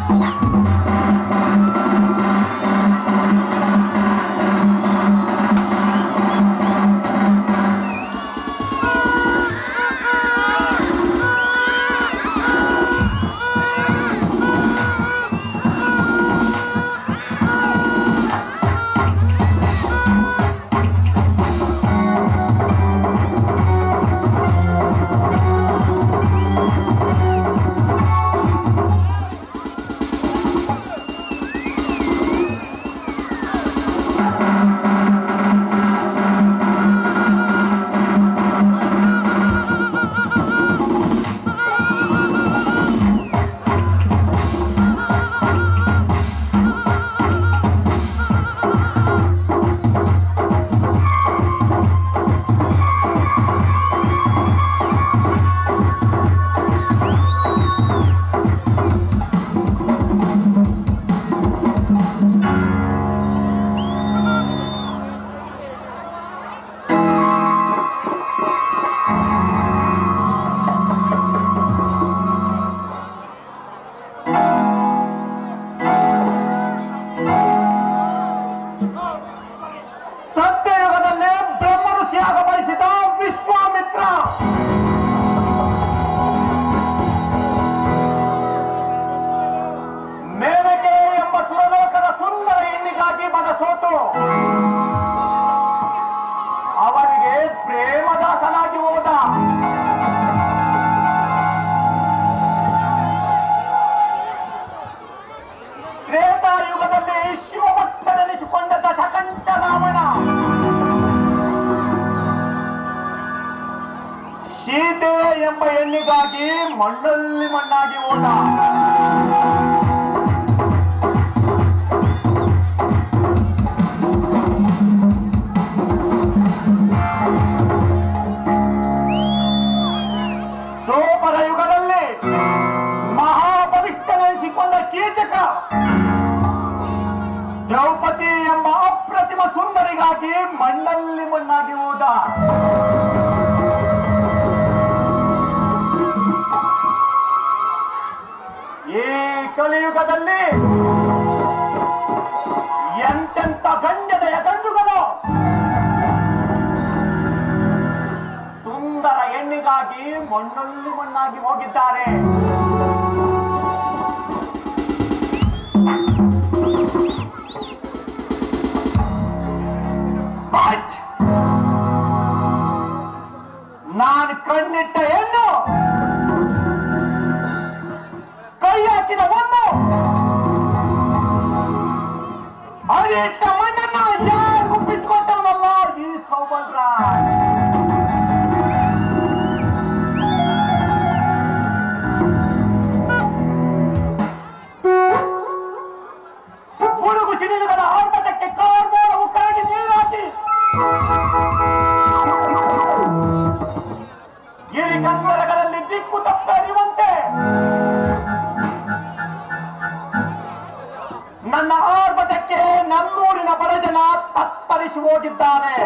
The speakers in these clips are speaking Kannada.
ಸತ್ಯಯುಗದಲ್ಲಿ ಬ್ರಹ್ಮ ಋಷಿಯಾಗ ಬಯಸಿದ ವಿಶ್ವಾಮಿತ್ರ ಮೇನಕೆ ಎಂಬ ಸುರಲೋಕದ ಸುಂದರ ಹೆಣ್ಣಿಗಾಗಿ ಮನ ಸೋತು ಅವರಿಗೆ ಪ್ರೇಮದಾಸನಾಗಿ ಹೋದ ತ್ರೇತಾಯುಗದಲ್ಲಿ ಶಿವಭಕ್ತನೆನಿಸಿಕೊಂಡ ದಶಕಂಠ ರಾವಣ ಸೀತೆ ಎಂಬ ಹೆಣ್ಣಿಗಾಗಿ ಮಣ್ಣಲ್ಲಿ ಮಣ್ಣಾಗಿ ಹೋದ ದ್ರೋಪರ ಯುಗದಲ್ಲಿ ಮಹಾಬಲಿಷ್ಠನೆನಿಸಿಕೊಂಡ ಕೀಚಕ ದ್ರೌಪದಿ ಎಂಬ ಅಪ್ರತಿಮ ಸುಂದರಿಗಾಗಿ ಮಣ್ಣಲ್ಲಿ ಮಣ್ಣಾಗಿ ಹೋದ ಈ ಕಲಿಯುಗದಲ್ಲಿ ಎಂತೆಂತ ಗಂಡದ ಗಂಡುಗಳು ಸುಂದರ ಹೆಣ್ಣಿಗಾಗಿ ಮಣ್ಣಲ್ಲಿ ಮಣ್ಣಾಗಿ ಹೋಗಿದ್ದಾರೆ But ನಾನು ಕಣ್ಣಿಟ್ಟ ಹೆಣ್ಣು ಕೈ ಹಾಕಿದ ಒಂದು ಅದಿಟ್ಟ ಮಣ್ಣನ್ನ ಯಾರಿಗೂ ಬಿಟ್ಕೊಟ್ಟವನಲ್ಲ ಈ ಸೌಭದ್ರ ಗುಡುಗು ಸಿಡಿಲುಗಳ ಆರ್ಭಟಕ್ಕೆ ಕಾರ್ಮೋಡವು ಕರಗಿ ನೀರಾಕಿ ಗಿರಿ ಕಂದರಗಳಲ್ಲಿ ದಿಕ್ಕು ತಪ್ಪರಿಯುವಂತೆ ನನ್ನ ಆರ್ಭಟಕ್ಕೆ ನನ್ನೂರಿನ ಬಡಜನ ತತ್ತರಿಸಿ ಹೋಗಿದ್ದಾರೆ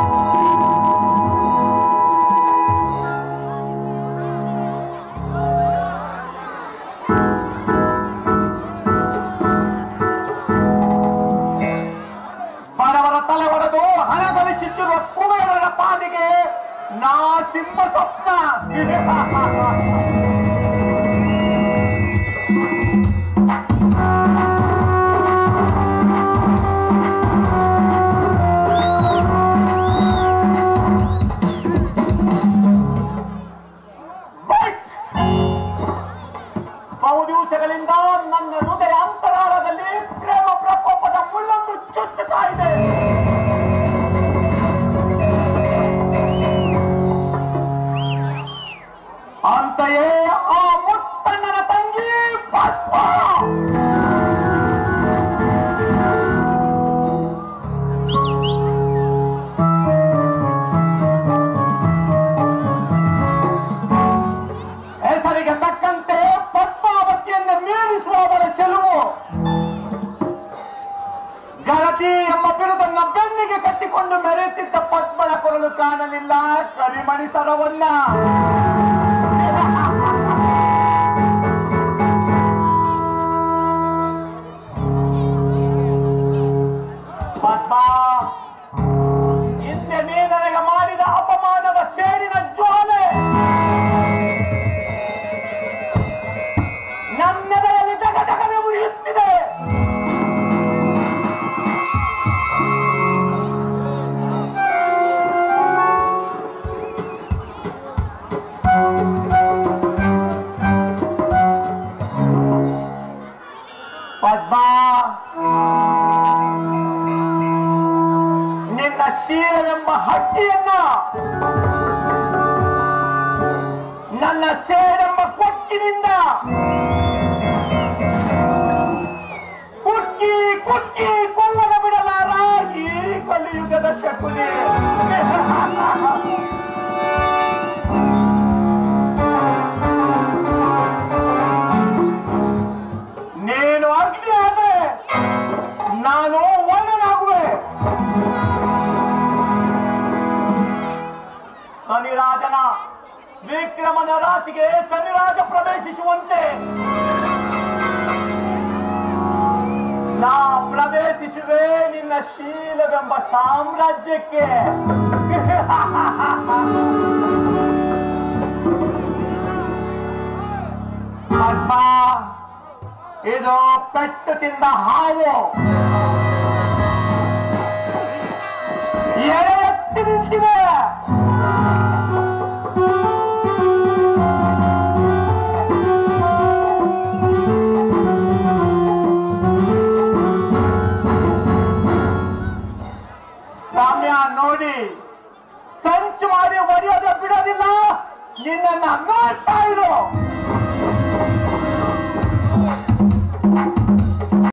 ಬಡವರ ತಲೆ ಹೊಡೆದು ಹಣ ಗಳಿಸುತ್ತಿರುವ ಕುಬೇರರ ಪಾಲಿಗೆ ನಾ ಸಿಂಹ ಸ್ವಪ್ನ But ಬಹು ದಿವಸಗಳಿಂದ ನನ್ನ ಹೃದಯ ಅಂತರಾಳದಲ್ಲಿ ಪ್ರೇಮ ಪ್ರಕೋಪದ ಮುಳ್ಳೊಂದು ಚುಚ್ಚುತ್ತಾ ಇದೆ ಅಂತೆಯೇ ಆ ಮುತ್ತಣ್ಣನ ತಂಗಿ ಪದ್ಮ ಹೆಸರಿಗೆ ತಕ್ಕಂತೆ ಪದ್ಮಾವತಿಯನ್ನು ಮೀರಿಸುವ ಅವರ ಚೆಲುವು ಗರತಿ ಎಂಬ ಬಿರುದನ್ನ ಬೆನ್ನಿಗೆ ಕಟ್ಟಿಕೊಂಡು ಮೆರೆಯುತ್ತಿದ್ದ ಪದ್ಮನ ಕೊರಲು ಕಾಣಲಿಲ್ಲ ಕರಿಮಣಿ ಸರವನ್ನ ಪದ್ಮ ನಿನ್ನ ಶೀಲವೆಂಬ ಹಕ್ಕಿಯನ್ನ ನನ್ನ ಸೇರೆಂಬ ಕೊಕ್ಕಿನಿಂದ ಕುಕ್ಕಿ ಕುಕ್ಕಿ ಕೊಲ್ಲನ ಬಿಡಲಾರ ಈ ಕಲಿಯುಗದ ಶಕುನಿ ನೀನು ಅಗ್ನಿ ಆದ್ರೆ ನಾನು ವರ್ಣನಾಗುವೆ ಶನಿರಾಜನ ವಿಕ್ರಮನ ರಾಶಿಗೆ ಶನಿರಾಜ ಪ್ರವೇಶಿಸುವಂತೆ ನಾ ಪ್ರವೇಶಿಸುವೆ ನಿನ್ನ ಶೀಲವೆಂಬ ಸಾಮ್ರಾಜ್ಯಕ್ಕೆ ಪದ್ಮ ಇದು ಪೆಟ್ಟು ತಿಂದ ಹಾವು ಎಳೆ ಎತ್ತಿ ನಿಂತಿವೆ